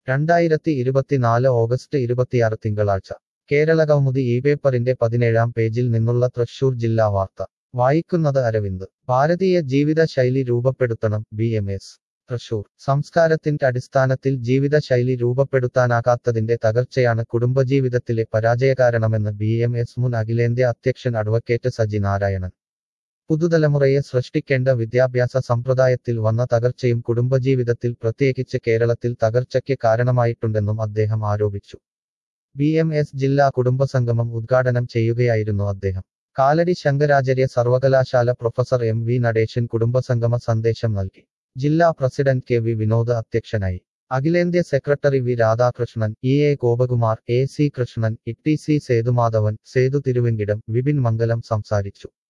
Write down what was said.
രണ്ടായിരത്തി ഇരുപത്തിനാല് ഓഗസ്റ്റ് ഇരുപത്തിയാറ് തിങ്കളാഴ്ച കേരള കൗമുദി ഈ പേപ്പറിന്റെ പതിനേഴാം പേജിൽ നിന്നുള്ള തൃശൂർ ജില്ലാ വാർത്ത വായിക്കുന്നത് അരവിന്ദ് ഭാരതീയ ജീവിത ശൈലി രൂപപ്പെടുത്തണം ബി എം എസ് തൃശൂർ സംസ്കാരത്തിന്റെ അടിസ്ഥാനത്തിൽ ജീവിതശൈലി രൂപപ്പെടുത്താനാകാത്തതിന്റെ തകർച്ചയാണ് കുടുംബജീവിതത്തിലെ പരാജയകാരണമെന്ന് ബി എം എസ് മുൻ അഖിലേന്ത്യാ അധ്യക്ഷൻ അഡ്വക്കേറ്റ് സജി നാരായണൻ പുതുതലമുറയെ സൃഷ്ടിക്കേണ്ട വിദ്യാഭ്യാസ സമ്പ്രദായത്തിൽ വന്ന തകർച്ചയും കുടുംബജീവിതത്തിൽ പ്രത്യേകിച്ച് കേരളത്തിൽ തകർച്ചയ്ക്ക് കാരണമായിട്ടുണ്ടെന്നും അദ്ദേഹം ആരോപിച്ചു ബി എം എസ് ജില്ലാ കുടുംബസംഗമം ഉദ്ഘാടനം ചെയ്യുകയായിരുന്നു അദ്ദേഹം കാലടി ശങ്കരാചാര്യ സർവകലാശാല പ്രൊഫസർ എം വി നടേശൻ കുടുംബസംഗമ സന്ദേശം നൽകി ജില്ലാ പ്രസിഡന്റ് കെ വി വിനോദ് അധ്യക്ഷനായി അഖിലേന്ത്യാ secretary V Radhakrishnan E A Gopakumar A C Krishnan E T C Sethumadhavan Sethu Thiruvenkitam Vipin Mangalam സംസാരിച്ചു